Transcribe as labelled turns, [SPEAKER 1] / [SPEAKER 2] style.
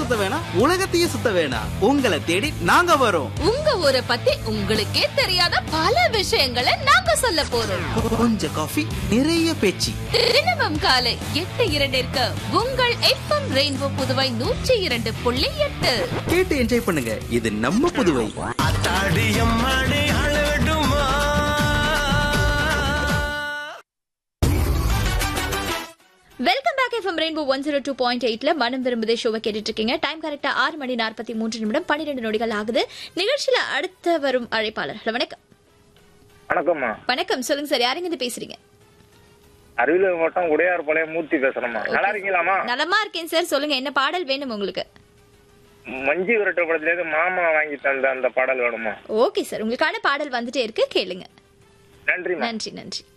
[SPEAKER 1] சுத்த வேணாம் உலகத்தையே சுத்த வேணாம் உங்களை தேடி நாங்க வரோம்
[SPEAKER 2] உங்க ஊரை பத்தி உங்களுக்கே தெரியாத பல விஷயங்களை நாங்க சொல்ல போறோம்
[SPEAKER 1] கொஞ்சம் காஃபி நிறைய பேச்சு
[SPEAKER 2] தினமும் காலை எட்டு இரண்டிற்கு உங்கள் எஃப்எம் ரெயின்போ புதுவை நூற்றி இரண்டு புள்ளி எட்டு
[SPEAKER 1] கேட்டு என்ஜாய் பண்ணுங்க இது நம்ம புதுவை
[SPEAKER 3] அத்தாடியம்மாடி அழடுமா
[SPEAKER 4] welcome back FM rainbow one zero two point எயிட்ல மனம் விரும்புதே ஷோவை கேட்டுட்டு இருக்கீங்க டைம் கரெக்டா ஆறு மணி நாற்பத்தி மூன்று நிமிடம் பன்னிரெண்டு நொடிகள் ஆகுது நிகழ்ச்சியில அடுத்த வரும் அழைப்பாளர் ஹலோ வணக்கம்
[SPEAKER 5] வணக்கம்மா
[SPEAKER 4] வணக்கம் சொல்லுங்க சார் யாருங்க இது பேசுறீங்க
[SPEAKER 5] அரியலூர் மாவட்டம் உடையார் பாளையம் மூர்த்தி பேசுறேம்மா நல்லா இருக்கீங்களாமா
[SPEAKER 4] நலமா இருக்கேன் சார் சொல்லுங்க என்ன பாடல் வேணும் உங்களுக்கு
[SPEAKER 5] மஞ்சு விரட்ட படத்துல இருந்து மாமா வாங்கி தந்த அந்த பாடல் வேணுமா
[SPEAKER 4] ஓகே சார் உங்களுக்கான பாடல் வந்துட்டே இருக்கு கேளுங்க
[SPEAKER 5] நன்றிம்மா
[SPEAKER 4] நன்றி நன்றி